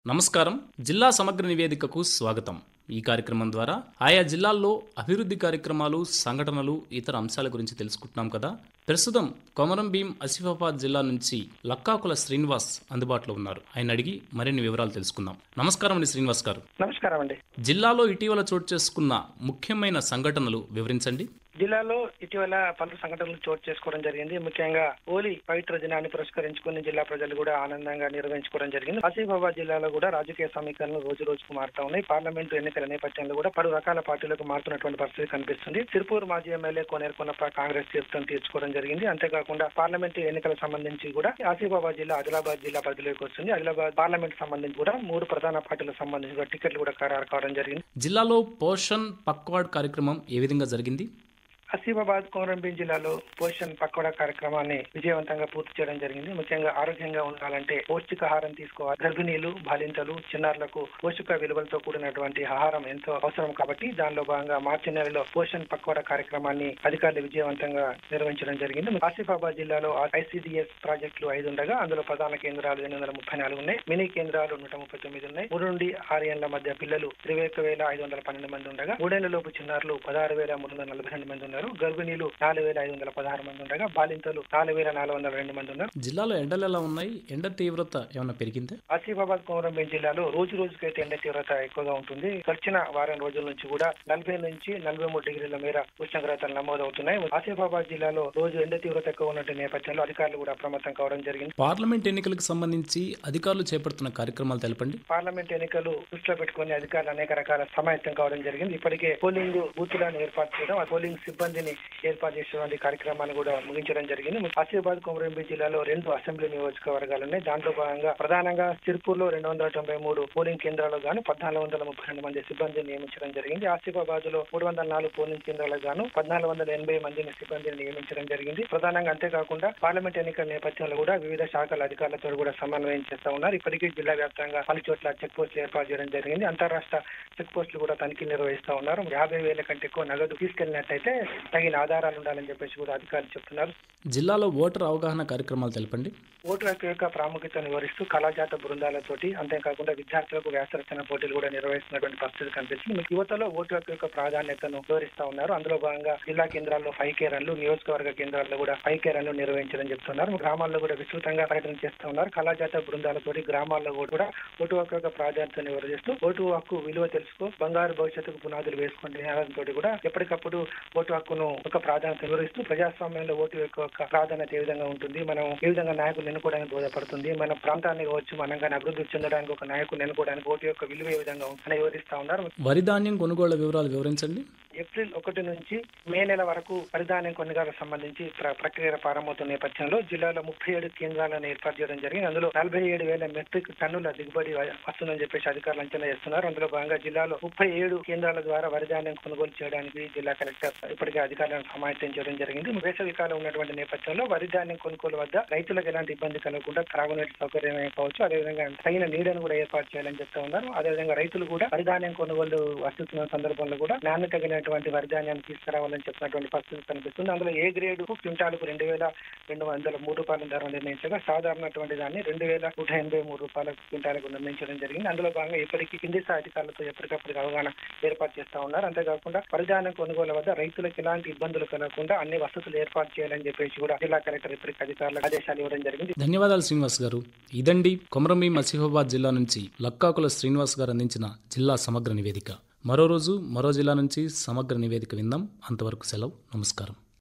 నమస్కారం జిల్లా సమగ్ర నివేదికకు స్వాగతం ఈ కార్యక్రమం ద్వారా ఆయా జిల్లాల్లో అభివృద్ధి కార్యక్రమాలు సంఘటనలు ఇతర అంశాల గురించి తెలుసుకుంటున్నాం కదా ప్రస్తుతం కొమరం భీం ఆసిఫాబాద్ జిల్లా నుంచి లక్కాకుల శ్రీనివాస్ అందుబాటులో ఉన్నారు ఆయన అడిగి మరిన్ని వివరాలు తెలుసుకుందాం నమస్కారం అండి శ్రీనివాస్ గారు నమస్కారం అండి జిల్లాలో ఇటీవల చోటు చేసుకున్న ముఖ్యమైన సంఘటనలు వివరించండి జిల్లాలో ఇటీవల పలు సంఘటనలు చోటు చేసుకోవడం జరిగింది ముఖ్యంగా హోలీ పవిత్ర దినాన్ని పురస్కరించుకుని జిల్లా ప్రజలు కూడా ఆనందంగా నిర్వహించుకోవడం జరిగింది ఆసిఫాబాద్ జిల్లాలో కూడా రాజకీయ సమీకరణలు రోజు రోజుకు మారుతా ఉన్నాయి పార్లమెంటు ఎన్నికల నేపథ్యంలో కూడా పలు రకాల పార్టీలకు మారుతున్నటువంటి పరిస్థితి కనిపిస్తుంది సిర్పూర్ మాజీ ఎమ్మెల్యే కోనేరు కొనప్ప కాంగ్రెస్ తీర్థం తీర్చుకోవడం జరిగింది అంతేకాకుండా పార్లమెంటు ఎన్నికలకు సంబంధించి కూడా ఆసిఫాబాద్ జిల్లా ఆదిలాబాద్ జిల్లా పరిధిలోకి వస్తుంది ఆదిలాబాద్ పార్లమెంట్ సంబంధించి కూడా మూడు ప్రధాన పార్టీలకు సంబంధించి కూడా టికెట్లు కూడా ఖరారు కావడం జరిగింది జిల్లాలో పోషన్ పక్వాడ్ కార్యక్రమం ఏ విధంగా జరిగింది ఆసిఫాబాద్ కోమరంభీం జిల్లాలో పోషణ్ పకోడా కార్యక్రమాన్ని విజయవంతంగా పూర్తి చేయడం జరిగింది ముఖ్యంగా ఆరోగ్యంగా ఉండాలంటే పౌష్టికాహారం తీసుకోవాలి గర్భిణీలు బాలింతలు చిన్నారులకు పోషక విలువలతో కూడినటువంటి ఆహారం ఎంతో అవసరం కాబట్టి దానిలో భాగంగా మార్చి నెలలో పోషణ్ పకోడా కార్యక్రమాన్ని అధికారులు విజయవంతంగా నిర్వహించడం జరిగింది ఆసిఫాబాద్ జిల్లాలో ఐసీడీఎస్ ప్రాజెక్టులు ఐదు ఉండగా అందులో ప్రధాన కేంద్రాలు ఎనిమిది వందల ముప్పై నాలుగు ఉన్నాయి మినీ కేంద్రాలు నూట ముప్పై తొమ్మిది ఉన్నాయి మూడు నుండి ఆరు ఏళ్ల మధ్య పిల్లలు ఇరవై ఒక్క వేల ఐదు వందల పన్నెండు మంది ఉండగా మూడేళ్ల లోపు చిన్నారులు పదహారు వేల మూడు వందల నలభై రెండు మంది ఉన్నారు గర్భిణీలు నాలుగు వేల ఐదు వందల పదహారు మంది ఉండగా బాలింతలు నాలుగు వేల నాలుగు వందల రెండు మంది ఉన్నారు జిల్లాలో ఎండలు ఎలా ఉన్నాయి ఎండ తీవ్రత ఏమైనా పెరిగిందా ఆసిఫాబాద్ కొమరంభీం జిల్లాలో రోజు రోజుకైతే ఎండ తీవ్రత ఎక్కువగా ఉంటుంది గడిచిన వారం రోజుల నుంచి కూడా నలభై నుంచి నలభై మూడు డిగ్రీల మేర ఉష్ణోగ్రతలు నమోదవుతున్నాయి ఆసిఫాబాద్ జిల్లాలో రోజు ఎండ తీవ్రత ఎక్కువ ఉన్నట్టు నేపథ్యంలో అధికారులు కూడా అప్రమత్తం కావడం జరిగింది పార్లమెంట్ ఎన్నికలకు సంబంధించి అధికారులు చేపడుతున్న కార్యక్రమాలు తెలపండి పార్లమెంట్ ఎన్నికలు దృష్టిలో పెట్టుకుని అధికారులు అనేక రకాల సమాయత్తం కావడం జరిగింది ఇప్పటికే పోలింగ్ బూత్లను ఏర్పాటు చేయడం ఆ పోలింగ్ సిబ్బందిని ఏర్పాటు చేసేటువంటి కార్యక్రమాన్ని కూడా ముగించడం జరిగింది ఆసిఫాబాద్ కొమరంభీం జిల్లాలో రెండు అసెంబ్లీ నియోజకవర్గాలు ఉన్నాయి దాంట్లో భాగంగా ప్రధానంగా సిర్పూర్ లో రెండు వందల తొంభై మూడు పోలింగ్ కేంద్రాలు గాను పద్నాలుగు వందల ముప్పై రెండు మంది సిబ్బందిని నియమించడం జరిగింది ఆసిఫాబాద్ లో మూడు వందల నాలుగు పోలింగ్ కేంద్రాలకు గాను పద్నాలుగు వందల ఎనభై మందిని సిబ్బందిని నియమించడం జరిగింది ప్రధానంగా అంతేకాకుండా పార్లమెంట్ ఎన్నికల నేపథ్యంలో కూడా వివిధ శాఖల అధికారులతో కూడా సమన్వయం చేస్తా ఉన్నారు ఇప్పటికీ జిల్లా వ్యాప్తంగా పలు చోట్ల చెక్ పోస్టులు ఏర్పాటు చేయడం జరిగింది అంతరాష్ట్ర చెక్ పోస్టులు కూడా తనిఖీలు నిర్వహిస్తా ఉన్నారు యాభై వేల కంటే ఎక్కువ నగదు తీసుకెళ్లినట్టయితే తగిన ఆధారాలు ఉండాలని చెప్పేసి కూడా అధికారులు చెప్తున్నారు జిల్లాలో ఓటర్ అవగాహన కార్యక్రమాలు తెలపండి ఓటు హక్కు యొక్క ప్రాముఖ్యతను వివరిస్తూ కళాజాత బృందాలతోటి అంతేకాకుండా విద్యార్థులకు వ్యాసరచన పోటీలు కూడా నిర్వహిస్తున్నటువంటి పరిస్థితి కనిపిస్తుంది మీకు యువతలో ఓటు హక్కు యొక్క ప్రాధాన్యతను వివరిస్తా ఉన్నారు అందులో భాగంగా జిల్లా కేంద్రాల్లో ఫైవ్ కే రన్లు నియోజకవర్గ కేంద్రాల్లో కూడా ఫైవ్ కే రన్లు నిర్వహించడం చెప్తున్నారు గ్రామాల్లో కూడా విస్తృతంగా పర్యటన చేస్తూ ఉన్నారు కళాజాత బృందాలతోటి గ్రామాల్లో కూడా ఓటు హక్కు యొక్క ప్రాధాన్యతను వివరిస్తూ ఓటు హక్కు విలువ తెలుసుకో బంగారు భవిష్యత్తుకు పునాదులు వేసుకునే నినాదంతో కూడా ఎప్పటికప్పుడు ఓటు హక్కును ఒక ప్రాధాన్యత వివరిస్తూ ప్రజాస్వామ్యంలో ఓటు యొక్క ప్రాధాన్యత ఏ విధంగా ఉంటుంది మనం ఏ విధంగా నాయకులు ఎన్నుకోవడానికి దోహదపడుతుంది మన ప్రాంతాన్ని కావచ్చు మనం కానీ అభివృద్ధి చెందడానికి ఒక నాయకులు ఎన్నుకోవడానికి ఓటు యొక్క విలువ ఏ విధంగా ఉంటుందని వివరిస్తా ఉన్నారు వరి ధాన్యం కొనుగోళ్ల వివరాలు వివరించండి ఏప్రిల్ ఒకటి నుంచి మే నెల వరకు పరిధాన్యం కొనుగోలుకు సంబంధించి ప్ర- ప్రక్రియ ప్రారంభమవుతున్న నేపథ్యంలో జిల్లాలో ముప్పై ఏడు కేంద్రాలను ఏర్పాటు చేయడం జరిగింది అందులో నలభై ఏడు వేల మెట్రిక్ టన్నుల దిగుబడి వ- వస్తుందని చెప్పేసి అధికారులు అంచనా చేస్తున్నారు అందులో భాగంగా జిల్లాలో ముప్పై ఏడు కేంద్రాల ద్వారా వరిధాన్యం కొనుగోలు చేయడానికి జిల్లా కలెక్టర్ ఇప్పటికే అధికారులను సమాయత్తం చేయడం జరిగింది వేసవి కాలం ఉన్నటువంటి నేపథ్యంలో వరిధాన్యం కొనుగోలు వద్ద రైతులకు ఎలాంటి ఇబ్బంది కలగకుండా త్రాగునీటి సౌకర్యమే కావచ్చు అదేవిధంగా తగిన నీడను కూడా ఏర్పాటు చేయాలని చెప్తా ఉన్నారు అదేవిధంగా రైతులు కూడా వరిధాన్యం కొనుగోలు వస్తున్న సందర్భంలో కూడా నాణ్యత కలిగినటువంటి వరిధాన్యాన్ని తీసుకురావాలని చెప్పినటువంటి పరిస్థితి కనిపిస్తుంది అందులో ఏ గ్రేడ్ క్వింటాలకు రెండు వేల రెండు వందల మూడు రూపాయల ధర నిర్ణయించగా సాధారణటువంటి దాన్ని రెండు వేల నూట ఎనభై మూడు రూపాయల క్వింటాలకు నిర్ణయించడం జరిగింది అందులో భాగంగా ఇప్పటికీ కింది స్థాయి అధికారులతో ఎప్పటికప్పుడు అవగాహన ఏర్పాటు చేస్తా ఉన్నారు అంతేకాకుండా వరిధాన్యం కొనుగోలు వద్ద రైతులకు ఎలాంటి ఇబ్బందులు కలగకుండా అన్ని వసతులు ఏర్పాటు చేయాలని చెప్పేసి కూడా జిల్లా కలెక్టర్ ఇప్పటికీ అధికారులకు ఆదేశాలు ఇవ్వడం జరిగింది ధన్యవాదాలు శ్రీనివాస్ గారు ఇదండి కొమరమి మసిఫాబాద్ జిల్లా నుంచి లక్కాకుల శ్రీనివాస్ గారు అందించిన జిల్లా సమగ్ర నివేదిక మరో రోజు మరో జిల్లా నుంచి సమగ్ర నివేదిక విందాం అంతవరకు సెలవు నమస్కారం